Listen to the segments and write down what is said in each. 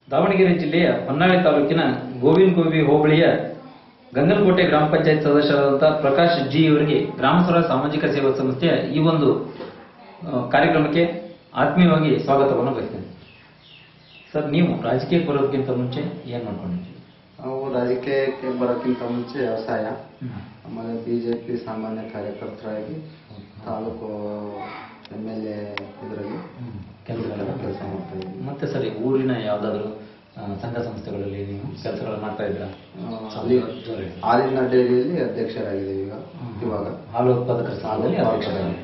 ದಾವಣಗೆರೆ ಜಿಲ್ಲೆಯ ಹೊನ್ನಾಳಿ ತಾಲೂಕಿನ ಗೋವಿನಗೋವಿ ಹೋಬಳಿಯ ಗಂಗನಕೋಟೆ ಗ್ರಾಮ ಪಂಚಾಯತ್ ಸದಸ್ಯರಾದಂತಹ ಪ್ರಕಾಶ್ ಜಿ ಅವರಿಗೆ ಗ್ರಾಮ ಸ್ವರಾಜ್ ಸಾಮಾಜಿಕ ಸೇವಾ ಸಂಸ್ಥೆಯ ಈ ಒಂದು ಆ, ಕಾರ್ಯಕ್ರಮಕ್ಕೆ ಆತ್ಮೀಯವಾಗಿ ಸ್ವಾಗತವನ್ನು ಬಯಸ್ತೇನೆ ಸರ್ ನೀವು ರಾಜಕೀಯಕ್ಕೆ ಬರೋದಕ್ಕಿಂತ ಮುಂಚೆ ಏನ್ ಮಾಡ್ಕೊಂಡಿದ್ದೀರಿ ನಾವು ರಾಜಕೀಯಕ್ಕೆ ಬರೋಕ್ಕಿಂತ ಮುಂಚೆ ವ್ಯವಸಾಯ ಆಮೇಲೆ ಬಿಜೆಪಿ ಸಾಮಾನ್ಯ ಕಾರ್ಯಕರ್ತರಾಗಿ ತಾಲೂಕು ಎಮ್ ಎಲ್ ಎ ಇದರಲ್ಲಿ ಕೆಲಸಗಳೆಲ್ಲ ಕೆಲಸ ಮಾಡ್ತಾ ಇದ್ದೀವಿ ಮತ್ತೆ ಸರಿ ಊರಿನ ಯಾವ್ದಾದ್ರು ಆ, ಸಂಘ ಸಂಸ್ಥೆಗಳಲ್ಲಿ ನೀವು ಕೆಲಸಗಳು ಮಾಡ್ತಾ ಇದ್ದೀರಾ ಆ, ಅಲ್ಲಿ ಹಾಲಿನ ಡೈರಿಯಲ್ಲಿ ಅಧ್ಯಕ್ಷರಾಗಿದ್ದೀವಿ ಈಗ ಇವಾಗ ಹಾಲು ಉತ್ಪಾದಕರ ಸಂಘದಲ್ಲಿ ಅಧ್ಯಕ್ಷರಾಗಿ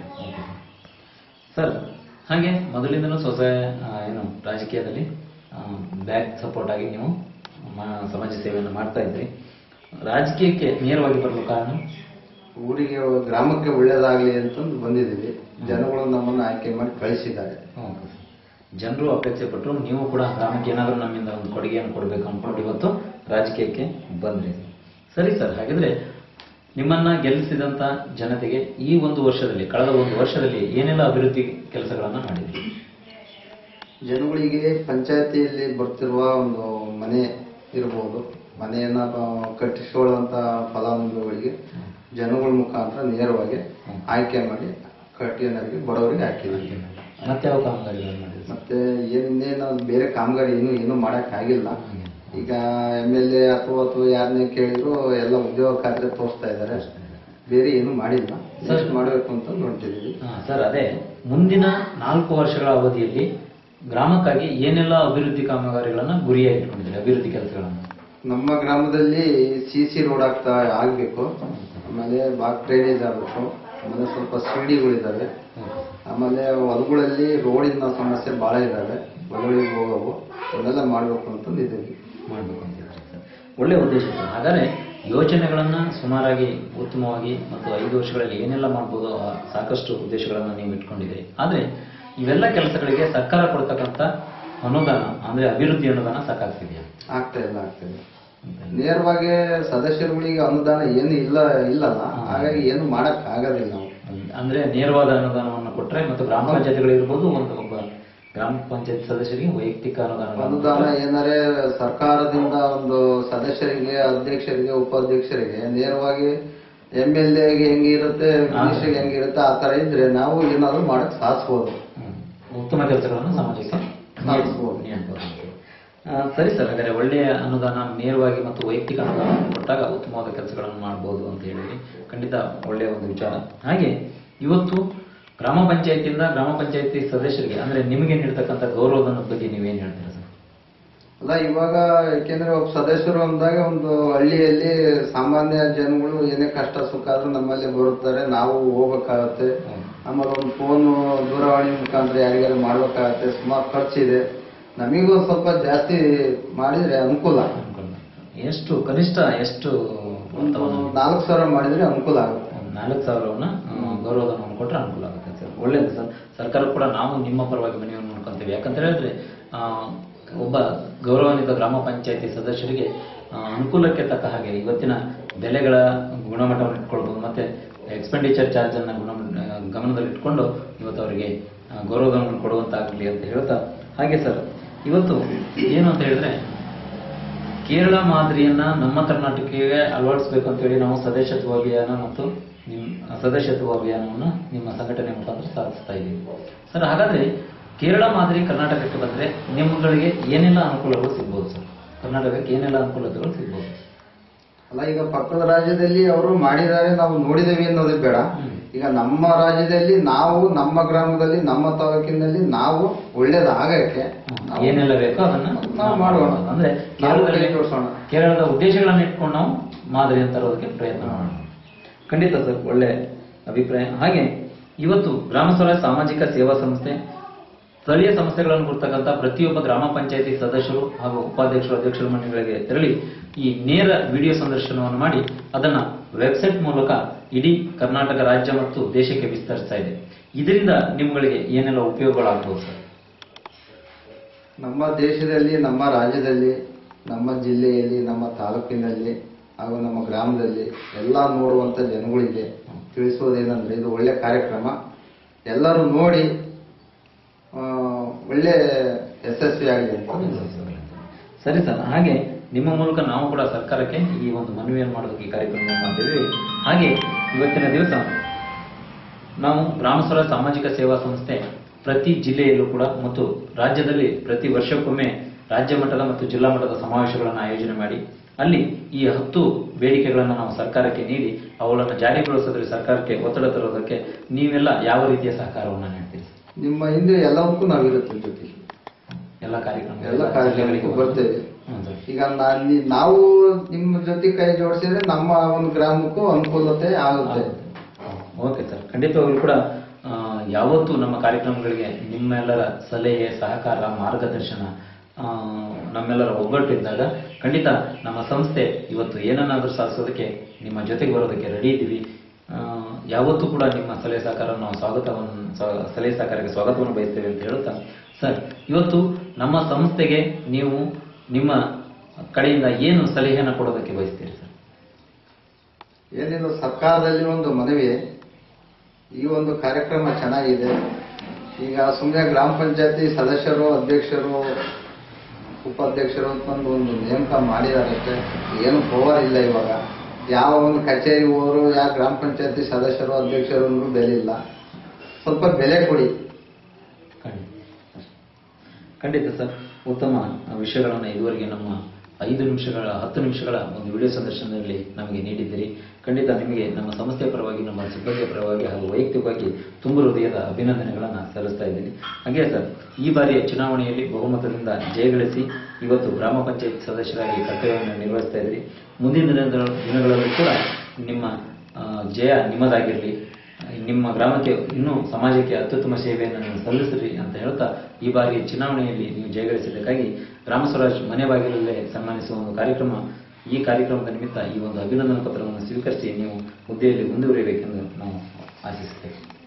ಸರ್ ಹಾಗೆ ಮೊದಲಿಂದನೂ ಸ್ವಸಹಾಯ ಆ, ಏನು ರಾಜಕೀಯದಲ್ಲಿ ಬ್ಯಾಕ್ ಸಪೋರ್ಟ್ ಆಗಿ ನೀವು ಮಾ- ಸಮಾಜ ಸೇವೆಯನ್ನು ಮಾಡ್ತಾ ಇದ್ರಿ ರಾಜಕೀಯಕ್ಕೆ ನೇರವಾಗಿ ಬರಲು ಕಾರಣ ಊರಿಗೆ ಗ್ರಾಮಕ್ಕೆ ಒಳ್ಳೇದಾಗ್ಲಿ ಅಂತಂದು ಬಂದಿದ್ದೀವಿ ಜನಗಳು ನಮ್ಮನ್ನು ಆಯ್ಕೆ ಮಾಡಿ ಕಳಿಸಿದ್ದಾರೆ ಜನರು ಅಪೇಕ್ಷೆ ಪಟ್ಟರು ನೀವು ಕೂಡ ಗ್ರಾಮಕ್ಕೆ ಏನಾದರೂ ನಮ್ಮಿಂದ ಒಂದು ಕೊಡುಗೆಯನ್ನು ಕೊಡಬೇಕು ಅನ್ಕೊಂಡು ಇವತ್ತು ರಾಜಕೀಯಕ್ಕೆ ಬಂದ್ರಿ ಸರಿ ಸರ್ ಹಾಗಿದ್ರೆ ನಿಮ್ಮನ್ನ ಗೆಲ್ಲಿಸಿದಂತ ಜನತೆಗೆ ಈ ಒಂದು ವರ್ಷದಲ್ಲಿ ಕಳೆದ ಒಂದು ವರ್ಷದಲ್ಲಿ ಏನೆಲ್ಲ ಅಭಿವೃದ್ಧಿ ಕೆಲಸಗಳನ್ನ ಮಾಡಿದ್ರಿ ಜನಗಳಿಗೆ ಪಂಚಾಯತಿಯಲ್ಲಿ ಬರ್ತಿರುವ ಒಂದು ಮನೆ ಇರ್ಬೋದು ಮನೆಯನ್ನ ಆ, ಕಟ್ಟಿಸಿಕೊಳ್ಳುವಂತ ಫಲಾನುಭವಿಗಳಿಗೆ ಜನಗಳ ಮುಖಾಂತರ ನೇರವಾಗಿ ಆಯ್ಕೆ ಮಾಡಿ ಕಟ್ಟಿಗೆನರಿಗೆ ಬಡವರಿಗೆ ಹಾಕಿದ್ದೀವಿ ಮತ್ತೆ ಯಾವ ಕಾಮಗಾರಿಗಳನ್ನು ಮಾಡಿದ್ರಿ ಮತ್ತೆ ಏನೇನು ಬೇರೆ ಕಾಮಗಾರಿ ಏನು ಏನು ಮಾಡಕ್ ಆಗಿಲ್ಲ ಈಗ ಎಮ್ ಎಲ್ ಎ ಅಥವಾ ಅಥವಾ ಯಾರನ್ನೇ ಕೇಳಿದ್ರು ಎಲ್ಲ ಉದ್ಯೋಗ ಖಾತ್ರಿ ತೋರಿಸ್ತಾ ಇದ್ದಾರೆ ಬೇರೆ ಏನು ಮಾಡಿಲ್ಲ ಎಷ್ಟು ಮಾಡಬೇಕು ಅಂತ ನೋಡ್ತಿದ್ದೀವಿ ಹಾ, ಸರ್ ಅದೇ ಮುಂದಿನ ನಾಲ್ಕು ವರ್ಷಗಳ ಅವಧಿಯಲ್ಲಿ ಗ್ರಾಮಕ್ಕಾಗಿ ಏನೆಲ್ಲ ಅಭಿವೃದ್ಧಿ ಕಾಮಗಾರಿಗಳನ್ನ ಗುರಿಯಾಗಿ ಇಟ್ಕೊಂಡಿದ್ರಿ ಅಭಿವೃದ್ಧಿ ಕೆಲಸಗಳನ್ನ ನಮ್ಮ ಗ್ರಾಮದಲ್ಲಿ ಸಿ ಸಿ ರೋಡ್ ಆಗ್ತಾ ಆಗ್ಬೇಕು ಆಮೇಲೆ ಬಾಗ್ ಡ್ರೈನೇಜ್ ಆಗಬೇಕು ಆಮೇಲೆ ಸ್ವಲ್ಪ ಸಿಡಿಗಳಿದ್ದಾವೆ ಆಮೇಲೆ ಹೊಲಗಳಲ್ಲಿ ರೋಡಿನ ಸಮಸ್ಯೆ ಬಹಳ ಇದ್ದಾವೆ ಹೊಲಗಳಿಗೆ ಹೋಗವು ಅದನ್ನೆಲ್ಲ ಮಾಡಬೇಕು ಅಂತಂದು ಇದ್ದೀವಿ ಮಾಡಬೇಕು ಅಂತ ಇದ್ದಾರೆ ಸರ್ ಒಳ್ಳೆ ಉದ್ದೇಶ ಸರ್ ಹಾಗಾದ್ರೆ ಯೋಜನೆಗಳನ್ನ ಸುಮಾರಾಗಿ ಉತ್ತಮವಾಗಿ ಮತ್ತು ಐದು ವರ್ಷಗಳಲ್ಲಿ ಏನೆಲ್ಲ ಮಾಡ್ಬೋದು ಆ ಸಾಕಷ್ಟು ಉದ್ದೇಶಗಳನ್ನ ನೀವು ಇಟ್ಕೊಂಡಿದ್ದೀರಿ ಆದ್ರೆ ಇವೆಲ್ಲ ಕೆಲಸಗಳಿಗೆ ಸರ್ಕಾರ ಕೊಡ್ತಕ್ಕಂಥ ಅನುದಾನ ಅಂದ್ರೆ ಅಭಿವೃದ್ಧಿ ಅನುದಾನ ಸಾಕಾಗ್ತಿದೆಯಾ ಆಗ್ತಾ ಇಲ್ಲ ಆಗ್ತಾ ಇಲ್ಲ ನೇರವಾಗಿ ಸದಸ್ಯರುಗಳಿಗೆ ಅನುದಾನ ಏನು ಇಲ್ಲ ಇಲ್ಲಲ್ಲ ಹಾಗಾಗಿ ಏನು ಮಾಡಕ್ ಆಗೋದಿಲ್ಲ ನಾವು ಅಂದ್ರೆ ನೇರವಾದ ಅನುದಾನವನ್ನು ಕೊಟ್ರೆ ಮತ್ತು ಗ್ರಾಮ ಪಂಚಾಯತ್ಗಳು ಇರ್ಬೋದು ಒಂದು ಒಬ್ಬ ಗ್ರಾಮ ಪಂಚಾಯತ್ ಸದಸ್ಯರಿಗೆ ವೈಯಕ್ತಿಕ ಅನುದಾನ ಅನುದಾನ ಏನಾರೆ ಸರ್ಕಾರದಿಂದ ಒಂದು ಸದಸ್ಯರಿಗೆ ಅಧ್ಯಕ್ಷರಿಗೆ ಉಪಾಧ್ಯಕ್ಷರಿಗೆ ನೇರವಾಗಿ ಎಂ ಎಲ್ ಎಗೆ ಹೆಂಗಿರುತ್ತೆ ಮಿನಿಸ್ಟರ್ಗೆ ಹೆಂಗಿರುತ್ತೆ ಆ ತರ ಇದ್ರೆ ನಾವು ಏನಾದ್ರು ಮಾಡಕ್ ಸಾಧಿಸ್ಬೋದು ಉತ್ತಮ ಕೆಲಸಗಳನ್ನು ಸಮಾಜಕ್ಕೆ ಸಾಧಿಸ್ಬೋದು. ನೀಡ್ಬೋದು. ಆ, ಸರಿ ಸರ್ ಹಾಗಾದ್ರೆ ಒಳ್ಳೆಯ ಅನುದಾನ ನೇರವಾಗಿ ಮತ್ತು ವೈಯಕ್ತಿಕ ಅನುದಾನ ಕೊಟ್ಟಾಗ ಉತ್ತಮವಾದ ಕೆಲಸಗಳನ್ನು ಮಾಡಬಹುದು ಅಂತ ಹೇಳಿದ್ರಿ ಖಂಡಿತ ಒಳ್ಳೆಯ ಒಂದು ವಿಚಾರ ಹಾಗೆ ಇವತ್ತು ಗ್ರಾಮ ಪಂಚಾಯತಿಯಿಂದ ಗ್ರಾಮ ಪಂಚಾಯತಿ ಸದಸ್ಯರಿಗೆ ಅಂದ್ರೆ ನಿಮಗೆ ನೀಡ್ತಕ್ಕಂಥ ಗೌರವಧನದ ಬಗ್ಗೆ ನೀವೇನ್ ಹೇಳ್ತೀರಾ ಸರ್ ಅಲ್ಲ ಇವಾಗ ಯಾಕೆಂದ್ರೆ ಒಬ್ಬ ಸದಸ್ಯರು ಅಂದಾಗ ಒಂದು ಹಳ್ಳಿಯಲ್ಲಿ ಸಾಮಾನ್ಯ ಜನಗಳು ಏನೇ ಕಷ್ಟ ಸುಖ ಆದ್ರೂ ನಮ್ಮಲ್ಲಿ ಬರುತ್ತಾರೆ ನಾವು ಹೋಗ್ಬೇಕಾಗತ್ತೆ ಆಮೇಲೆ ಒಂದು ಫೋನ್ ದೂರವಾಣಿ ಮುಖಾಂತರ ಯಾರಿಗಾರು ಮಾಡ್ಬೇಕಾಗತ್ತೆ ಸುಮಾರು ಖರ್ಚಿದೆ ನಮಿಗೂ ಸ್ವಲ್ಪ ಜಾಸ್ತಿ ಮಾಡಿದ್ರೆ ಅನುಕೂಲ ಅನ್ಕೊಂಡು ಎಷ್ಟು ಕನಿಷ್ಠ ಎಷ್ಟು ಒಂದು ಮೊತ್ತವನ್ನು ನಾಲ್ಕು ಸಾವಿರ ಮಾಡಿದ್ರೆ ಅನುಕೂಲ ಆಗುತ್ತೆ ಒಂದು ನಾಲ್ಕು ಸಾವಿರವನ್ನ ಆ, ಗೌರವಧನವನ್ನು ಕೊಟ್ಟರೆ ಅನುಕೂಲ ಆಗುತ್ತೆ ಸರ್ ಒಳ್ಳೇದು ಸರ್ ಸರ್ಕಾರ ಕೂಡ ನಾವು ನಿಮ್ಮ ಪರವಾಗಿ ಮನವಿಯನ್ನು ನೋಡ್ಕೊಂತೀವಿ ಯಾಕಂತ ಹೇಳಿದ್ರೆ ಆ, ಒಬ್ಬ ಗೌರವಾನ್ವಿತ ಗ್ರಾಮ ಪಂಚಾಯತಿ ಸದಸ್ಯರಿಗೆ ಆ, ಅನುಕೂಲಕ್ಕೆ ತಕ್ಕ ಹಾಗೆ ಇವತ್ತಿನ ಬೆಲೆಗಳ ಗುಣಮಟ್ಟವನ್ನು ಇಟ್ಕೊಳ್ಬೋದು ಮತ್ತೆ ಎಕ್ಸ್ಪೆಂಡಿಚರ್ ಚಾರ್ಜ್ ಅನ್ನ ಗುಣಮಟ್ಟ ಆ, ಗಮನದಲ್ಲಿಟ್ಕೊಂಡು ಇವತ್ತು ಅವರಿಗೆ ಆ, ಗೌರವಧನವನ್ನು ಕೊಡುವಂತಾಗಲಿ ಅಂತ ಹೇಳ್ತಾ ಹಾಗೆ ಸರ್ ಇವತ್ತು ಏನು ಅಂತ ಹೇಳಿದ್ರೆ ಕೇರಳ ಮಾದರಿಯನ್ನ ನಮ್ಮ ಕರ್ನಾಟಕಕ್ಕೆ ಅಳವಡಿಸಬೇಕು ಅಂತ ಹೇಳಿ ನಾವು ಸದಸ್ಯತ್ವ ಅಭಿಯಾನ ಮತ್ತು ನಿಮ್ಮ ಸದಸ್ಯತ್ವ ಅಭಿಯಾನವನ್ನು ನಿಮ್ಮ ಸಂಘಟನೆ ಮುಖಾಂತರ ಸಾಧಿಸ್ತಾ ಇದ್ದೀವಿ ಸರ್ ಹಾಗಾದ್ರೆ ಕೇರಳ ಮಾದರಿ ಕರ್ನಾಟಕಕ್ಕೆ ಬಂದ್ರೆ ನಿಮ್ಮಗಳಿಗೆ ಏನೆಲ್ಲ ಅನುಕೂಲಗಳು ಸಿಗ್ಬೋದು ಸರ್ ಕರ್ನಾಟಕಕ್ಕೆ ಏನೆಲ್ಲ ಅನುಕೂಲತೆಗಳು ಸಿಗ್ಬೋದು ಅಲ್ಲ ಈಗ ಪಕ್ಕದ ರಾಜ್ಯದಲ್ಲಿ ಅವರು ಮಾಡಿದ್ದಾರೆ ನಾವು ನೋಡಿದೇವಿ ಅನ್ನೋದು ಬೇಡ ಹ್ಮ್. ಈಗ ನಮ್ಮ ರಾಜ್ಯದಲ್ಲಿ ನಾವು ನಮ್ಮ ಗ್ರಾಮದಲ್ಲಿ ನಮ್ಮ ತಾಲೂಕಿನಲ್ಲಿ ನಾವು ಒಳ್ಳೇದಾಗಕ್ಕೆ ನಾವು ಏನೆಲ್ಲ ಬೇಕೋ ಅದನ್ನ ನಾವು ಮಾಡೋಣ. ಅಂದ್ರೆ ನಾವು ಕೇರಳದಲ್ಲಿ ಕೈ ಜೋಡಿಸೋಣ. ಕೇರಳದ ಉದ್ದೇಶಗಳನ್ನ ಇಟ್ಕೊಂಡು ನಾವು ಮಾದರಿ ಅಂತ ತರೋದಕ್ಕೆ ಪ್ರಯತ್ನ ಮಾಡೋಣ ಖಂಡಿತ ಸರ್ ಒಳ್ಳೆ ಅಭಿಪ್ರಾಯ ಹಾಗೆ ಇವತ್ತು ಗ್ರಾಮ ಸ್ವರಾಜ್ ಸಾಮಾಜಿಕ ಸೇವಾ ಸಂಸ್ಥೆ ಸ್ಥಳೀಯ ಸಮಸ್ಯೆಗಳನ್ನು ಕೊಡ್ತಕ್ಕಂಥ ಪ್ರತಿಯೊಬ್ಬ ಗ್ರಾಮ ಪಂಚಾಯತಿ ಸದಸ್ಯರು ಹಾಗೂ ಉಪಾಧ್ಯಕ್ಷರು ಅಧ್ಯಕ್ಷರ ಮನೆಗಳಿಗೆ ತೆರಳಿ ಈ ನೇರ ವಿಡಿಯೋ ಸಂದರ್ಶನವನ್ನು ಮಾಡಿ ಅದನ್ನ ವೆಬ್ಸೈಟ್ ಮೂಲಕ ಇಡೀ ಕರ್ನಾಟಕ ರಾಜ್ಯ ಮತ್ತು ದೇಶಕ್ಕೆ ವಿಸ್ತರಿಸ್ತಾ ಇದೆ ಇದರಿಂದ ನಿಮ್ಗಳಿಗೆ ಏನೆಲ್ಲ ಉಪಯೋಗಗಳಾಗಬಹುದು ಸರ್ ನಮ್ಮ ದೇಶದಲ್ಲಿ ನಮ್ಮ ರಾಜ್ಯದಲ್ಲಿ ನಮ್ಮ ಜಿಲ್ಲೆಯಲ್ಲಿ ನಮ್ಮ ತಾಲೂಕಿನಲ್ಲಿ ಹಾಗೂ ನಮ್ಮ ಗ್ರಾಮದಲ್ಲಿ ಎಲ್ಲ ನೋಡುವಂತ ಜನಗಳಿಗೆ ತಿಳಿಸೋದೇನೆಂದ್ರೆ ಇದು ಒಳ್ಳೆ ಕಾರ್ಯಕ್ರಮ ಎಲ್ಲರೂ ನೋಡಿ ಆ, ಒಳ್ಳೆ ಯಶಸ್ವಿಯಾಗಲಿ ಅಂತ ಸರಿ ಸರ್ ಹಾಗೆ ನಿಮ್ಮ ಮೂಲಕ ನಾವು ಕೂಡ ಸರ್ಕಾರಕ್ಕೆ ಈ ಒಂದು ಮನವಿಯನ್ನು ಮಾಡೋದಕ್ಕೆ ಈ ಕಾರ್ಯಕ್ರಮ ಮಾಡ್ತಿದ್ವಿ ಹಾಗೆ ಇವತ್ತಿನ ದಿವಸ ನಾವು ಗ್ರಾಮ ಸ್ವರಾಜ್ ಸಾಮಾಜಿಕ ಸೇವಾ ಸಂಸ್ಥೆ ಪ್ರತಿ ಜಿಲ್ಲೆಯಲ್ಲೂ ಕೂಡ ಮತ್ತು ರಾಜ್ಯದಲ್ಲಿ ಪ್ರತಿ ವರ್ಷಕ್ಕೊಮ್ಮೆ ರಾಜ್ಯ ಮಟ್ಟದ ಮತ್ತು ಜಿಲ್ಲಾ ಮಟ್ಟದ ಸಮಾವೇಶಗಳನ್ನು ಆಯೋಜನೆ ಮಾಡಿ ಅಲ್ಲಿ ಈ ಹತ್ತು ಬೇಡಿಕೆಗಳನ್ನು ನಾವು ಸರ್ಕಾರಕ್ಕೆ ನೀಡಿ ಅವುಗಳನ್ನು ಜಾರಿಗೊಳಿಸೋದ್ರಲ್ಲಿ ಸರ್ಕಾರಕ್ಕೆ ಒತ್ತಡ ತರೋದಕ್ಕೆ ನೀವೆಲ್ಲ ಯಾವ ರೀತಿಯ ಸಹಕಾರವನ್ನು ನೀಡ್ತೀರಿ ಸರ್? ನಿಮ್ಮ ಹಿಂದೆ ಎಲ್ಲದಕ್ಕೂ ನಾವಿರುತ್ತೆ ಜೊತೆಗೆ ಎಲ್ಲ ಕಾರ್ಯಕ್ರಮ ಎಲ್ಲ ಕಾರ್ಯಕ್ರಮಕ್ಕೂ ಬರ್ತೇವೆ ಹ್ಮ್ ಸರ್. ಈಗ ನಾ- ನಿ- ನಾವು ನಿಮ್ಮ ಜೊತೆ ಕೈ ಜೋಡಿಸಿದ್ರೆ ನಮ್ಮ ಒಂದು ಗ್ರಾಮಕ್ಕೂ ಅನುಕೂಲತೆ ಆಗುತ್ತೆ ಓಕೆ ಸರ್ ಖಂಡಿತವಾಗ್ಲೂ ಕೂಡ ಆ, ಯಾವತ್ತೂ ನಮ್ಮ ಕಾರ್ಯಕ್ರಮಗಳಿಗೆ ನಿಮ್ಮೆಲ್ಲರ ಸಲಹೆ ಸಹಕಾರ ಮಾರ್ಗದರ್ಶನ ಆ, ನಮ್ಮೆಲ್ಲರ ಒಗ್ಗಟ್ಟಿದ್ದಾಗ ಖಂಡಿತ ನಮ್ಮ ಸಂಸ್ಥೆ ಇವತ್ತು ಏನನ್ನಾದ್ರೂ ಸಾಧಿಸೋದಕ್ಕೆ ನಿಮ್ಮ ಜೊತೆಗೆ ಬರೋದಕ್ಕೆ ರೆಡಿ ಇದ್ದೀವಿ ಆ, ಯಾವತ್ತೂ ಕೂಡ ನಿಮ್ಮ ಸಲಹೆ ಸಹಕಾರ ನಾವು ಸ್ವಾಗತವನ್ನು ಸ್ವ- ಸಲಹೆ ಸಹಕಾರಕ್ಕೆ ಸ್ವಾಗತವನ್ನು ಬಯಸ್ತೇವೆ ಅಂತ ಹೇಳುತ್ತಾ ಸರ್ ಇವತ್ತು ನಮ್ಮ ಸಂಸ್ಥೆಗೆ ನೀವು ನಿಮ್ಮ ಕಡೆಯಿಂದ ಏನು ಸಲಹೆಯನ್ನು ಕೊಡೋದಕ್ಕೆ ಬಯಸ್ತೀರಿ ಸರ್ ಏನಿಲ್ಲ ಸರ್ಕಾರದಲ್ಲಿ ಒಂದು ಮನವಿ ಈ ಒಂದು ಕಾರ್ಯಕ್ರಮ ಚೆನ್ನಾಗಿದೆ ಈಗ ಸುಮ್ಮನೆ ಗ್ರಾಮ ಪಂಚಾಯತಿ ಸದಸ್ಯರು ಅಧ್ಯಕ್ಷರು ಉಪಾಧ್ಯಕ್ಷರು ಅಂತಂದು ಒಂದು ನೇಮಕ ಮಾಡಿದಾರಷ್ಟೇ ಏನು ಪವರ್ ಇಲ್ಲ ಇವಾಗ ಯಾವ ಒಂದು ಕಚೇರಿ ಹೋದ್ರು ಯಾವ ಗ್ರಾಮ ಪಂಚಾಯತಿ ಸದಸ್ಯರು ಅಧ್ಯಕ್ಷರು ಅಂದ್ರೂ ಬೆಲೆ ಇಲ್ಲ ಸ್ವಲ್ಪ ಬೆಲೆ ಕೊಡಿ ಖಂಡಿತ ಖಂಡಿತ ಸರ್ ಉತ್ತಮ ವಿಷಯಗಳನ್ನು ಇದುವರೆಗೆ ನಮ್ಮ ಐದು ನಿಮಿಷಗಳ ಹತ್ತು ನಿಮಿಷಗಳ ಒಂದು ವಿಡಿಯೋ ಸಂದರ್ಶನದಲ್ಲಿ ನಮಗೆ ನೀಡಿದ್ದೀರಿ ಖಂಡಿತ ನಿಮಗೆ ನಮ್ಮ ಸಂಸ್ಥೆಯ ಪರವಾಗಿ ನಮ್ಮ ಸಿಬ್ಬಂದಿಯ ಪರವಾಗಿ ಹಾಗೂ ವೈಯಕ್ತಿಕವಾಗಿ ತುಂಬ ಹೃದಯದ ಅಭಿನಂದನೆಗಳನ್ನು ಸಲ್ಲಿಸ್ತಾ ಇದ್ದೀನಿ ಹಾಗೆ ಸರ್ ಈ ಬಾರಿಯ ಚುನಾವಣೆಯಲ್ಲಿ ಬಹುಮತದಿಂದ ಜಯಗಳಿಸಿ ಇವತ್ತು ಗ್ರಾಮ ಪಂಚಾಯತ್ ಸದಸ್ಯರಾಗಿ ಕರ್ತವ್ಯವನ್ನು ನಿರ್ವಹಿಸ್ತಾ ಇದ್ದೀರಿ ಮುಂದಿನ ದಿನಗಳ ದಿನಗಳಲ್ಲಿ ಕೂಡ ನಿಮ್ಮ ಆ, ಜಯ ನಿಮ್ಮದಾಗಿರಲಿ ನಿಮ್ಮ ಗ್ರಾಮಕ್ಕೆ ಇನ್ನೂ ಸಮಾಜಕ್ಕೆ ಅತ್ಯುತ್ತಮ ಸೇವೆಯನ್ನು ನೀವು ಸಲ್ಲಿಸಿರಿ ಅಂತ ಹೇಳ್ತಾ ಈ ಬಾರಿ ಚುನಾವಣೆಯಲ್ಲಿ ನೀವು ಜಯಗಳಿಸಿದ್ದಕ್ಕಾಗಿ ಗ್ರಾಮ ಸ್ವರಾಜ್ ಮನೆ ಬಾಗಿಲಲ್ಲೇ ಸನ್ಮಾನಿಸುವ ಒಂದು ಕಾರ್ಯಕ್ರಮ ಈ ಕಾರ್ಯಕ್ರಮದ ನಿಮಿತ್ತ ಈ ಒಂದು ಅಭಿನಂದನಾ ಪತ್ರವನ್ನು ಸ್ವೀಕರಿಸಿ ನೀವು ಹುದ್ದೆಯಲ್ಲಿ ಮುಂದುವರಿಯಬೇಕೆಂದು ನಾವು ಆಶಿಸುತ್ತೇವೆ